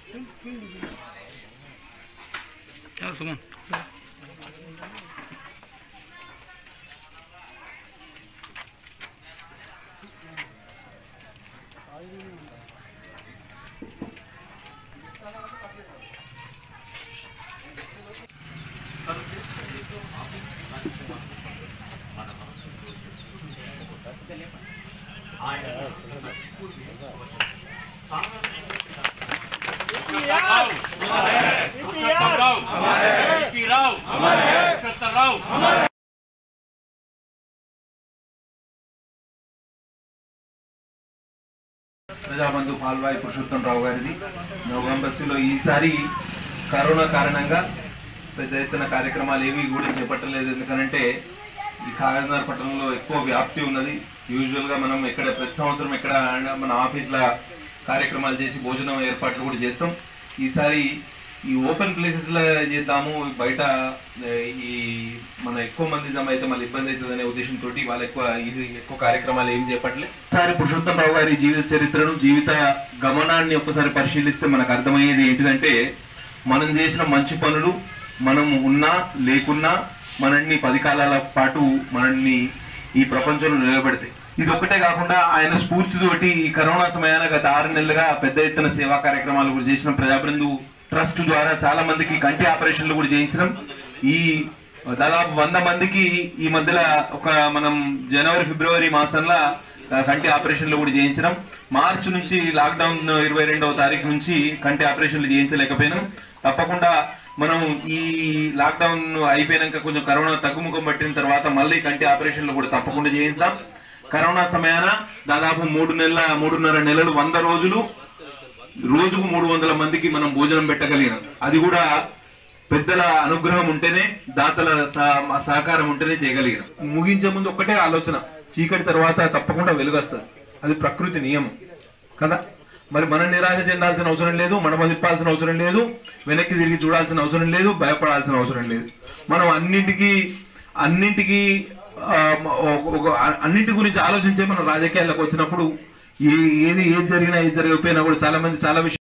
చాలా సుమన్ రావు రావు రావు ప్రజాబంధు పాల్వాయి పురుషోత్తం రావు గారిది నవంబర్స్లో ఈసారి కరోనా కారణంగా పెద్ద ఎత్తున కార్యక్రమాలు ఏవి కూడా చేపట్టలేదు ఎందుకనంటే ఈ కాకినాడ పట్టణంలో ఎక్కువ వ్యాప్తి ఉన్నది యూజువల్గా మనం ఎక్కడ ప్రతి సంవత్సరం ఎక్కడ మన ఆఫీస్ల కార్యక్రమాలు చేసి భోజనం ఏర్పాట్లు కూడా చేస్తాం ఈసారి ఈ ఓపెన్ ప్లేసెస్లో చేద్దాము బయట ఏ, ఈ మన ఎక్కువ మంది జమ అయితే మళ్ళీ ఇబ్బంది అవుతుంది అనే ఉద్దేశంతో వాళ్ళు ఎక్కువ ఈజీ ఎక్కువ కార్యక్రమాలు ఏం చేపట్టలే ఒకసారి పురుషోత్తమరావు గారి జీవిత చరిత్రను జీవిత గమనాన్ని ఒకసారి పరిశీలిస్తే మనకు అర్థమయ్యేది ఏంటిదంటే మనం చేసిన మంచి పనులు మనం ఉన్నా లేకున్నా మనల్ని పది కాలాల పాటు మనల్ని ఈ ప్రపంచంలో నిలబెడతాయి ఇది ఒకటే కాకుండా ఆయన స్ఫూర్తితోటి ఈ కరోనా సమయాన గత ఆరు నెలలుగా పెద్ద ఎత్తున సేవా కార్యక్రమాలు కూడా చేసిన ప్రజాబృందు ట్రస్ట్ ద్వారా చాలా మందికి కంటి ఆపరేషన్లు కూడా చేయించడం ఈ దాదాపు వంద మందికి ఈ మధ్యలో ఒక మనం జనవరి ఫిబ్రవరి మాసంలో ఆ, కంటి ఆపరేషన్లు కూడా చేయించడం మార్చి నుంచి లాక్డౌన్ ఇరవై రెండవ తారీఖు నుంచి కంటి ఆపరేషన్లు చేయించలేకపోయినాం తప్పకుండా మనం ఈ లాక్డౌన్ అయిపోయినాక కొంచెం కరోనా తగ్గుముఖం పట్టిన తర్వాత మళ్ళీ కంటి ఆపరేషన్లు కూడా తప్పకుండా చేయిస్తాం కరోనా సమయాన దాదాపు మూడు నెలల మూడున్నర నెలలు వంద రోజులు రోజుకు మూడు వందల మందికి మనం భోజనం పెట్టగలిగినాం అది కూడా పెద్దల అనుగ్రహం ఉంటేనే దాతల సహ- సహకారం ఉంటేనే చేయగలిగినాం ముగించే ముందు ఒకటే ఆలోచన చీకటి తర్వాత తప్పకుండా వెలుగొస్తుంది అది ప్రకృతి నియమం కదా మరి మనం నిరాశ చెందాల్సిన అవసరం లేదు మనం తిప్పాల్సిన అవసరం లేదు వెనక్కి తిరిగి చూడాల్సిన అవసరం లేదు భయపడాల్సిన అవసరం లేదు మనం అన్నింటికి అన్నింటికి ఆ, ఒక- ఒక- అన్నింటి గురించి ఆలోచించే మనం రాజకీయాల్లోకి వచ్చినప్పుడు ఏ ఏది ఏది జరిగినా ఏది జరగకపోయినా కూడా చాలా మంది చాలా విషయాలు